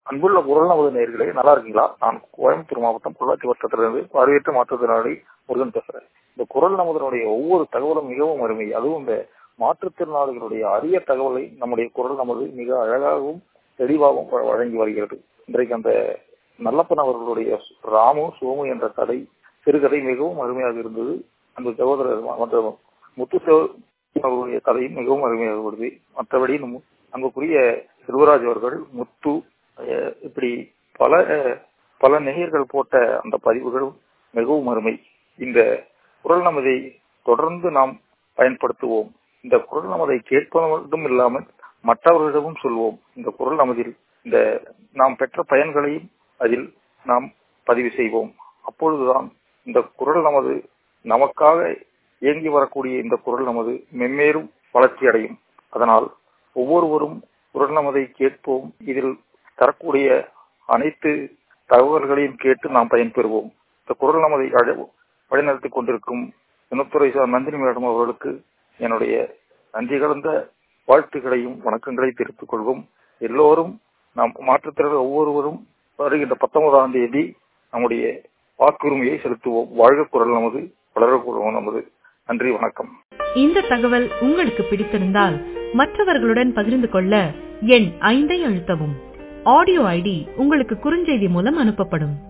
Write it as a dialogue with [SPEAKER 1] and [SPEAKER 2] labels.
[SPEAKER 1] அன்புள்ள குரல் நமது நேர்களே நல்லா இருக்கீங்களா நான் கோயம்புத்தூர் மாவட்டம் பொள்ளாச்சி வட்டத்திலிருந்து பார்வையற்ற மாற்றுத்திறனாளி முருகன் பேசுறேன் இந்த குரல் நமதனுடைய ஒவ்வொரு தகவலும் மிகவும் அருமை அதுவும் இந்த மாற்றுத்திறனாளிகளுடைய அரிய தகவலை நம்முடைய குரல் நமது மிக அழகாகவும் தெளிவாகவும் வ- வழங்கி வருகிறது இன்றைக்கு அந்த நல்லப்பன் அவர்களுடைய ராமு சோமு என்ற கதை சிறுகதை மிகவும் அருமையாக இருந்தது அந்த சகோதரர் மற்ற முத்து சகோ- அவர்களுடைய கதையும் மிகவும் அருமையாக வருது மற்றபடி நம்ம அங்குக்குரிய செல்வராஜ் அவர்கள் முத்து அஹ், இப்படி பல அஹ், பல நேயர்கள் போட்ட அந்த பதிவுகளும் மிகவும் அருமை இந்த குரல் நமதை தொடர்ந்து நாம் பயன்படுத்துவோம் இந்த குரல் நமதை கேட்பது மட்டும் இல்லாமல் மற்றவர்களிடமும் சொல்வோம் இந்த குரல் நமதில் இந்த நாம் பெற்ற பயன்களையும் அதில் நாம் பதிவு செய்வோம் அப்பொழுதுதான் இந்த குரல் நமது நமக்காக இயங்கி வரக்கூடிய இந்த குரல் நமது மென்மேலும் வளர்ச்சி அடையும் அதனால் ஒவ்வொருவரும் குரல் நமதை கேட்போம் இதில் தரக்கூடிய அனைத்து தகவல்களையும் கேட்டு நாம் பயன்பெறுவோம் இந்த குரல் நமதை அழ- வழிநடத்திக் கொண்டிருக்கும் இனத்துறை சார் நந்தினி மேடம் அவர்களுக்கு என்னுடைய நன்றி கலந்த வாழ்த்துக்களையும் வணக்கங்களையும் தெரிவித்துக் கொள்வோம் எல்லோரும் நாம் மாற்றுத்திறன் ஒவ்வொருவரும் வருகின்ற பத்தொன்பதாம் தேதி நம்முடைய வாக்குரிமையை செலுத்துவோம் வாழ்க குரல் நமது வளர குரல் நமது நன்றி வணக்கம்
[SPEAKER 2] இந்த தகவல் உங்களுக்கு பிடித்திருந்தால் மற்றவர்களுடன் பகிர்ந்து கொள்ள எண் ஐந்தை அழுத்தவும் ஆடியோ ஐடி உங்களுக்கு குறுஞ்செய்தி மூலம் அனுப்பப்படும்